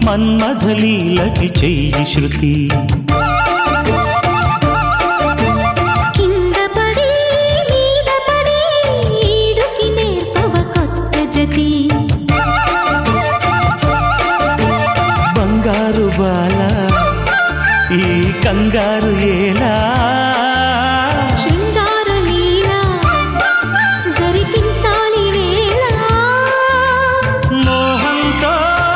మన్మథలీలకి చెయ్యి శృతి కింద పడి మీద పడి ఈడుకి నేర్పవ కొత్త జతి బంగారు బాల ఈ కంగారు ఏలా శృంగార లీల జరిపించాలి వేళ మోహంతో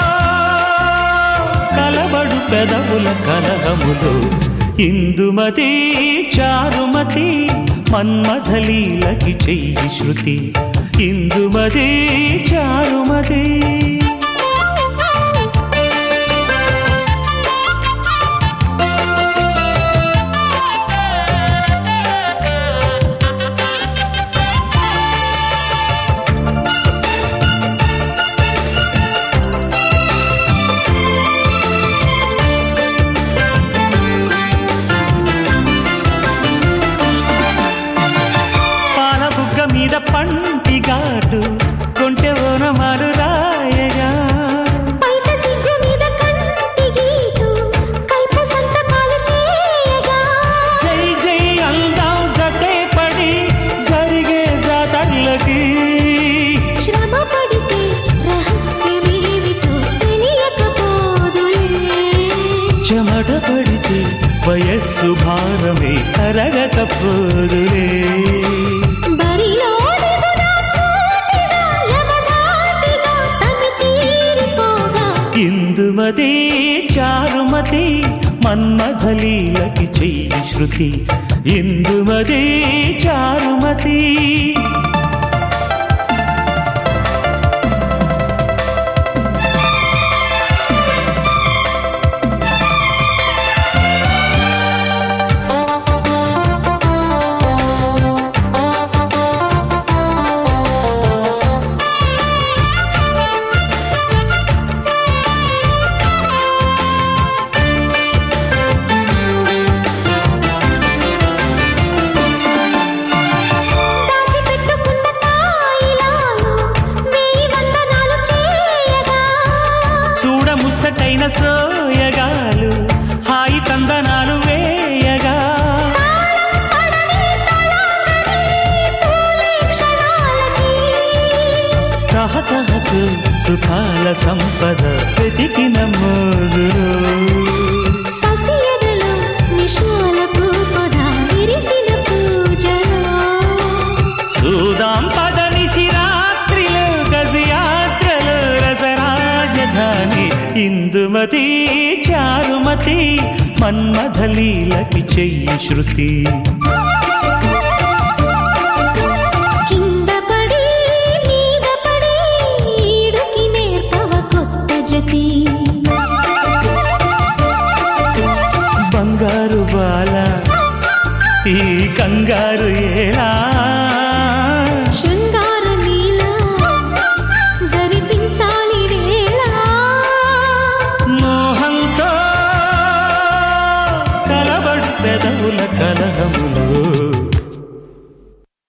కలబడు పెదవుల కలహములు ఇందుమతి చారుమతి మన్మథలీలకి చెయ్యి శృతి ఇందుమతి చారుమతి పాల బుగ్గ మీద పంటి ఘాటు కొంటె ఓనమాలు రాయగా బయట సిగ్గు మీద కంటి గీటు కల్పు సంతకాలు చేయగా జై జై అందాం జటే పడి జరిగే జాతర్లకి శ్రమ పడితే రహస్యమేమిటో తెలియకపోదులే చెమట పడితే వయస్సు భారమే కరగకపోదులే బరిలో దిగుదాం సూటిగా యమధాటిగా తను తీరిపోగా ఇందుమతి చారుమతి మన్మథలీలకి చెయ్యి శృతి ఇందుమతి చారుమతి దాచిపెట్టుకున్న తాయిలాలు వేయి వందనాలు చేయగా చూడముచ్చటైన సోయగాలు హాయి తందనాలు వేయగా అడవి తలాంగని తూలే క్షణాలకి తహతహకు సుఖాల సంపద వెతికిన మోజులు పసి ఎదలో నిషాలకు పొద విరిసిన పూజలో చూదాం పదనిసి రాత్రిలో గజయాత్రలో రసరాజధాని ఇందుమతి చారుమతి మన్మథలీలకి చెయ్యి శృతి కింద పడి మీద పడి ఈడుకి నేర్పవ కొత్త జతి బంగారు బాల ఈ కంగారు ఏలా శృంగార లీల జరిపించాలి వేళ మోహంతో కలబడు పెదవుల కలహములు